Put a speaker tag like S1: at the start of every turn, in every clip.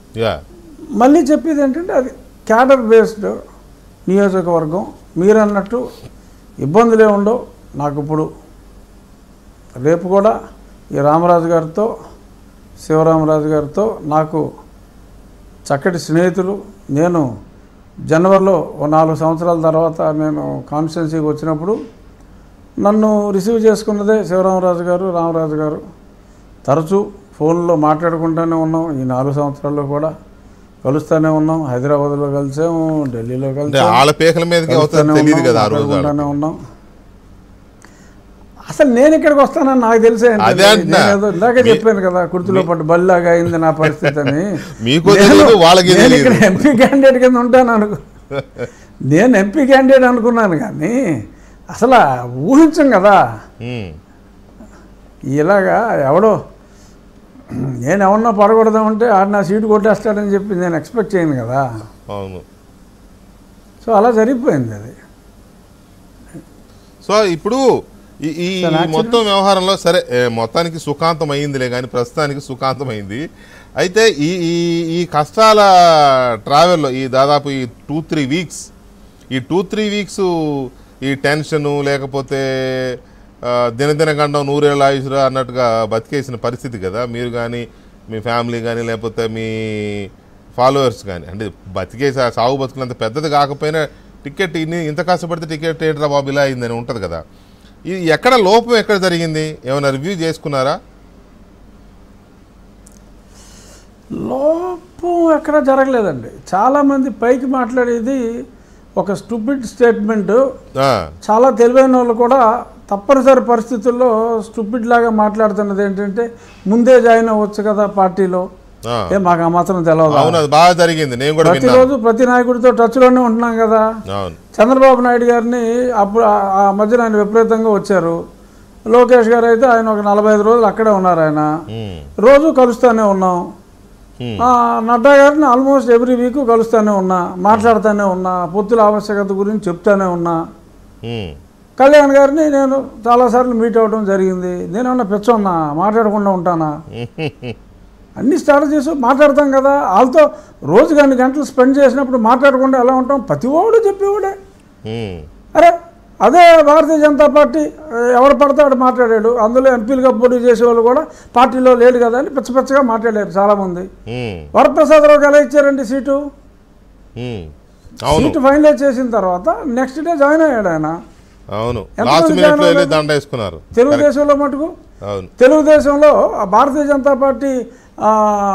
S1: Yeah
S2: మళ్ళీ చెప్పేది ఏంటంటే అది క్యాడర్ బేస్డ్ నియోజకవర్గం మీరు అన్నట్టు ఇబ్బందులే ఉండవు నాకు ఇప్పుడు రేపు కూడా ఈ రామరాజు గారితో శివరామరాజు గారితో నాకు చక్కటి స్నేహితులు నేను జనవరిలో ఓ నాలుగు సంవత్సరాల తర్వాత నేను కాన్స్టిట్యున్సీకి వచ్చినప్పుడు నన్ను రిసీవ్ చేసుకున్నదే శివరామరాజు గారు రామరాజు గారు తరచూ ఫోన్లో మాట్లాడుకుంటూనే ఉన్నాం ఈ నాలుగు సంవత్సరాల్లో కూడా కలుస్తూనే ఉన్నాం హైదరాబాద్లో కలిసాము ఢిల్లీలో
S1: అంటే
S2: కలిసాము
S1: వాళ్ళ పేకల మీదకి అవుతుంది
S2: కలుస్తూనే
S1: తెలియదు
S2: ఉన్నాం,
S1: కదా ఆ రోజు
S2: మాట్లాడుకుంటూనే ఉన్నాం అసలు నేను ఇక్కడికి వస్తానని నాకు తెలిసే
S1: అదే అంటున్నా.
S2: ఇందాకే
S1: మీ-
S2: చెప్పాను కదా కుర్తిలో పట్టు బల్లాగా అయింది నా పరిస్థితి అని
S1: మీకు
S2: నేను-
S1: తెలియదు, వాళ్ళకి
S2: నేను
S1: తెలియదు.
S2: ఇక్కడ ఎంపీ క్యాండిడేట్ కింద ఉంటాను అనుకో నేను ఎంపీ క్యాండిడేట్ అనుకున్నాను కానీ అసలు ఊహించం కదా
S1: ఉమ్,
S2: ఇలాగా ఎవడో నేను ఎవరన్నా పడకూడదామంటే ఆడ నా సీటు కొట్టేస్తాడని చెప్పి నేను ఎక్స్పెక్ట్ చేయను కదా
S1: అవును
S2: సో అలా జరిగిపోయింది అది
S1: సో ఇప్పుడు ఈ ఈ
S2: సార్, actually-
S1: మొత్తం వ్యవహారంలో సరే ఏ, మొత్తానికి సుఖాంతం అయిందిలే కానీ ప్రస్తుతానికి సుఖాంతం అయింది అయితే ఈ ఈ ఈ కష్టాల ట్రావెల్లో ఈ దాదాపు ఈ టూ త్రీ వీక్స్ ఈ టూ త్రీ వీక్స్ ఈ టెన్షను లేకపోతే ఆ, దినదిన గండం నూరేళ్ళ ఆయుషురా అన్నట్టుగా బతికేసిన పరిస్థితి కదా మీరు కానీ మీ ఫ్యామిలీ కానీ లేకపోతే మీ ఫాలోవర్స్ కానీ అంటే బతికే సా- సాగు బతుకులంత పెద్దది కాకపోయినా టికెట్ ఇన్ని ఇంత కష్టపడితే టికెట్ ఏంట్రా బాబు ఇలా అయిందని ఉంటుంది కదా ఇది ఎక్కడ లోపం ఎక్కడ జరిగింది ఏమైనా రివ్యూ చేసుకున్నారా
S2: లోపం ఎక్కడ జరగలేదండి చాలామంది పైకి మాట్లాడేది ఒక స్టూపిడ్ స్టేట్మెంట్
S1: ఆ,
S2: చాలా తెలివైన వాళ్ళు కూడా తప్పనిసరి పరిస్థితుల్లో స్టూపిడ్ లాగా మాట్లాడుతున్నది ఏంటంటే ముందే జాయిన్ అవ్వచ్చు కదా పార్టీలో
S1: ఆ.
S2: ఏ మాకు ఆ మాత్రం తెలియదు
S1: అవును అది బాగా జరిగింది నేను కూడా విన్నాను
S2: ప్రతిరోజు ప్రతి నాయకుడితో టచ్లోనే ఉంటున్నాం కదా
S1: అవును
S2: చంద్రబాబు నాయుడు గారిని అప్పుడు ఆ- ఆ మధ్యన ఆయన విపరీతంగా వచ్చారు లోకేష్ గారు అయితే ఆయన ఒక నలభై ఐదు రోజులు అక్కడే ఉన్నారు ఆయన
S1: ఉమ్,
S2: రోజు కలుస్తూనే ఉన్నాం
S1: ఉమ్,
S2: ఆ, నడ్డా గారిని ఆల్మోస్ట్ ఎవ్రీ వీక్ కలుస్తూనే ఉన్నా మాట్లాడుతూనే ఉన్నా పొత్తుల ఆవశ్యకత గురించి చెప్తానే ఉన్నా
S1: ఉమ్,
S2: కళ్యాణ్ గారిని నేను చాలాసార్లు మీట్ అవ్వడం జరిగింది నేనేమన్నా పెచ్చోన్నా మాట్లాడకుండా ఉంటానా అన్ని స్ట్రాటజీస్ మాట్లాడతాం కదా వాళ్ళతో రోజుకి అన్ని గంటలు స్పెండ్ చేసినప్పుడు మాట్లాడకుండా ఎలా ఉంటాం ప్రతి ఓడు చెప్పేవాడే
S1: ఉమ్,
S2: అరే అదే భారతీయ జనతా పార్టీ ఆ, ఎవరు పడతాడు మాట్లాడాడు అందులో ఎంపీలుగా పోటీ చేసేవాళ్ళు కూడా పార్టీలో లేడు కదా అని పిచ్చ పిచ్చగా మాట్లాడారు చాలామంది
S1: ఉమ్,
S2: వరప్రసాదరావుకి ఎలా ఇచ్చారండి సీటు
S1: ఉమ్. అవును
S2: సీటు ఫైనలైజ్ చేసిన తర్వాత నెక్స్ట్ డే జాయిన్ అయ్యాడు ఆయన
S1: అవును
S2: ఎంతమంది
S1: లాస్ట్ మినిట్ లో
S2: జాయిన్
S1: వెళ్ళి
S2: అవ్వలేదు?
S1: దండ వేసుకున్నారు
S2: తెలుగుదేశంలో మటుకు
S1: అవును
S2: తెలుగుదేశంలో ఆ భారతీయ జనతా పార్టీ ఆ,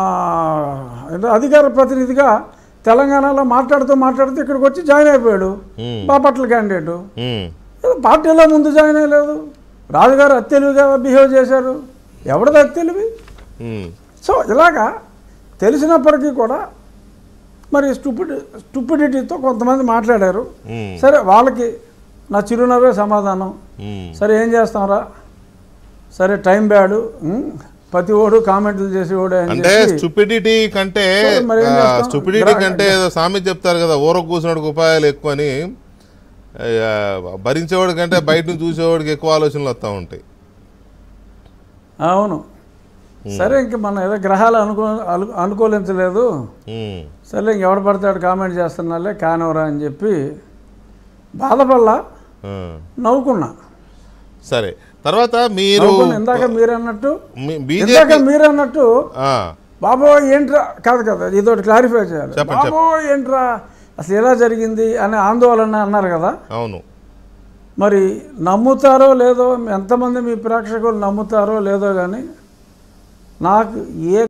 S2: ఏంటో అధికార ప్రతినిధిగా తెలంగాణలో మాట్లాడుతూ మాట్లాడుతూ ఇక్కడికి వచ్చి జాయిన్ అయిపోయాడు
S1: ఉమ్,
S2: బాపట్ల క్యాండిడేట్
S1: ఉమ్,
S2: ఏదో పార్టీలో ముందు జాయిన్ అయ్యలేదు రాజుగారు అత్తెలివిగా బిహేవ్ చేశారు ఎవరిది అత్తెలివి
S1: ఉమ్,
S2: సో ఇలాగా తెలిసినప్పటికీ కూడా మరి స్టూపిడ్ స్టూపిడిటీతో కొంతమంది మాట్లాడారు
S1: ఉమ్,
S2: సరే వాళ్ళకి నా చిరునవ్వే సమాధానం
S1: ఉమ్.
S2: సరే ఏం చేస్తాంరా సరే టైం బ్యాడు ఉమ్, ప్రతి ఓడు కామెంట్లు చేసేవాడు అని
S1: అంటే
S2: చెప్పి
S1: స్టూపిడిటీ కంటే
S2: సో మరి ఏం చేస్తాం?
S1: స్టూపిడిటీ
S2: గ్రా-
S1: కంటే ఏదో సామెత చెప్తారు కదా ఊర కూర్చున్నాడు ఉపాయాలు ఎక్కువ అని ఆ, భరించేవాడి కంటే బయట నుంచి చూసేవాడికి ఎక్కువ ఆలోచనలు వస్తూ ఉంటాయి
S2: అవును సరే ఇంక మనం ఏదో గ్రహాలు అనుకో అను- అనుకూలించలేదు
S1: ఉమ్,
S2: సరే ఇంకెవడు పడతాడు కామెంట్ చేస్తున్నాలే కానివరా అని చెప్పి బాధపడలా
S1: ఆ.
S2: నవ్వుకున్నా
S1: సరే తర్వాత మీరు
S2: నవ్వుకున్నా ఇందాక మీరు అన్నట్టు ఇందాక
S1: బీజేపీ
S2: మీరు అన్నట్టు బాబో ఏంట్రా కాదు కదా ఇదొకటి క్లారిఫై చేయాలి
S1: చెప్పండి,
S2: బాబో ఏంట్రా అసలు ఎలా జరిగింది అనే ఆందోళన అన్నారు కదా
S1: అవును
S2: మరి నమ్ముతారో లేదో ఎంతమంది మీ ప్రేక్షకులు నమ్ముతారో లేదో కానీ నాకు ఏ